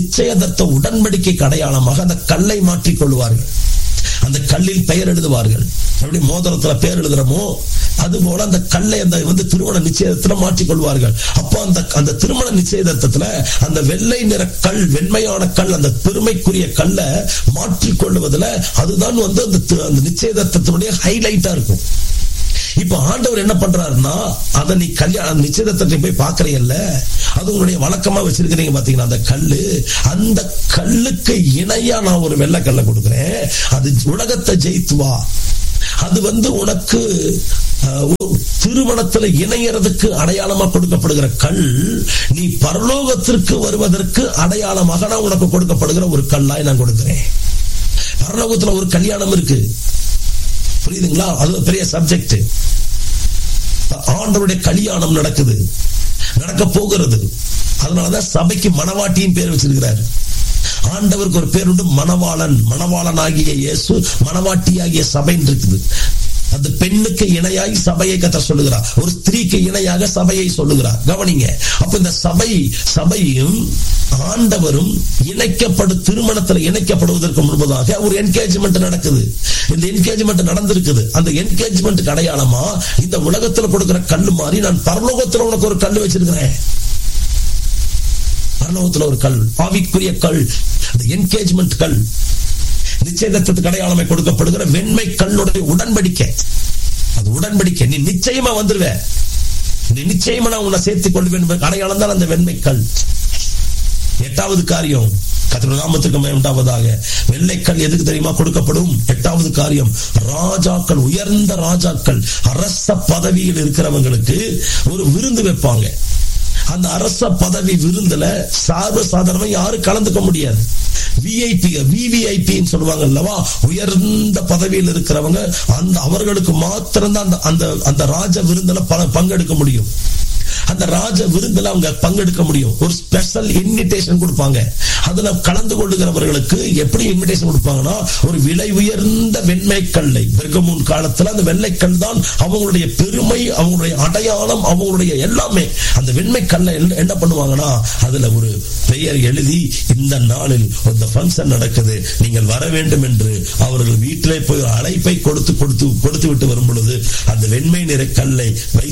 நிச்சயதர்த்த உடன்படிக்கைக்கு அடையாளமாக அந்த கல்லை மாற்றிக் கொள்வார்கள் அந்த கல்லில் பெயர் எழுதுவார்கள் எப்படி மோதிரத்துல பெயர் எழுதுறமோ அது போல அந்த கல்லை அந்த வந்து திருமண நிச்சயத்துல மாற்றிக் கொள்வார்கள் அப்போ அந்த அந்த திருமண நிச்சயதத்துல அந்த வெள்ளை நிற கல் வெண்மையான கல் அந்த பெருமைக்குரிய கல்லை மாற்றிக் கொள்வதுல அதுதான் வந்து அந்த தி- அந்த நிச்சயதத்தினுடைய ஹைலைட்டா இருக்கும் இப்ப ஆண்டவர் என்ன பண்றாருன்னா அதை நீ கல்யாணம் நிச்சயதத்தை போய் பாக்குறீங்கல்ல அது உங்களுடைய வழக்கமா வச்சிருக்கிறீங்க பாத்தீங்கன்னா அந்த கல்லு அந்த கல்லுக்கு இணையா நான் ஒரு வெள்ளை கல்லை கொடுக்கிறேன் அது உலகத்தை ஜெயித்து வா அது வந்து உனக்கு அஹ், ஒரு திருமணத்துல இணையறதுக்கு அடையாளமா கொடுக்கப்படுகிற கல் நீ பரலோகத்திற்கு வருவதற்கு அடையாளமாக நான் உனக்கு கொடுக்கப்படுகிற ஒரு கல்லாய் நான் கொடுக்கிறேன் பரலோகத்துல ஒரு கல்யாணம் இருக்கு புரியுதுங்களா அது ஒரு பெரிய சப்ஜெக்ட் ஆண்டவருடைய கல்யாணம் நடக்குது நடக்க போகிறது அதனாலதான் சபைக்கு மணவாட்டியின் பேர் வச்சிருக்கிறாரு ஆண்டவருக்கு ஒரு பேர் உண்டு மணவாளன் மணவாளன் ஆகிய இயேசு மணவாட்டி ஆகிய சபைன்னு இருக்குது அந்த பெண்ணுக்கு இணையாய் சபையை கத்த சொல்லுகிறார் ஒரு ஸ்திரீக்கு இணையாக சபையை சொல்லுகிறார் கவனிங்க அப்ப இந்த சபை சபையும் ஆண்டவரும் இணைக்கப்படு திருமணத்தில் இணைக்கப்படுவதற்கு முன்பதாக ஒரு என்கேஜ்மெண்ட் நடக்குது இந்த என்கேஜ்மெண்ட் நடந்திருக்குது அந்த என்கேஜ்மெண்ட்டுக்கு அடையாளமா இந்த உலகத்துல கொடுக்கிற கல்லு மாதிரி நான் பரலோகத்துல உனக்கு ஒரு கல்லு வச்சிருக்கிறேன் பரலோகத்துல ஒரு கல் ஆவிக்குரிய கல் அந்த என்கேஜ்மெண்ட் கல் நிச்சயதத்துக்கு அடையாளமை கொடுக்கப்படுகிற வெண்மை கல்லுடைய உடன்படிக்கை அது உடன்படிக்கை நீ நிச்சயமா வந்துருவ நீ நிச்சயமா நான் உன்னை சேர்த்துக் கொள்வேன் என்பதற்கு அடையாளம் தான் அந்த வெண்மை கல் எட்டாவது காரியம் கத்திர நாமத்துக்கு மேம்பட்டாவதாக வெள்ளைக்கல் எதுக்கு தெரியுமா கொடுக்கப்படும் எட்டாவது காரியம் ராஜாக்கள் உயர்ந்த ராஜாக்கள் அரச பதவியில் இருக்கிறவங்களுக்கு ஒரு விருந்து வைப்பாங்க அந்த அரச பதவி விருந்துல சார்ப சாதாரணமா யாரும் கலந்துக்க முடியாது விஐபி விவிஐபின்னு சொல்லுவாங்க அல்லவா உயர்ந்த பதவியில் இருக்கிறவங்க அந்த அவர்களுக்கு மாத்திரம்தான் அந்த அந்த அந்த ராஜ விருந்துல பல பங்கெடுக்க முடியும் அந்த ராஜ விருந்துல அவங்க பங்கெடுக்க முடியும் ஒரு ஸ்பெஷல் இன்விடேஷன் கொடுப்பாங்க அதுல கலந்து கொள்ளுகிறவர்களுக்கு எப்படி இன்விடேஷன் கொடுப்பாங்கன்னா ஒரு விலை உயர்ந்த வெண்மைக்கல்லை பெர்கமூன் காலத்துல அந்த வெள்ளைக்கல் தான் அவங்களுடைய பெருமை அவங்களுடைய அடையாளம் அவங்களுடைய எல்லாமே அந்த வெண்மைக்கல்லை என்ன- என்ன பண்ணுவாங்கன்னா அதுல ஒரு பெயர் எழுதி இந்த நாளில் இந்த ஃபங்க்ஷன் நடக்குது நீங்கள் வர வேண்டும் என்று அவர்கள் வீட்டிலே போய் அழைப்பை கொடுத்து கொடுத்து கொடுத்து விட்டு வரும் பொழுது அந்த வெண்மை நிற கல்லை வைத்து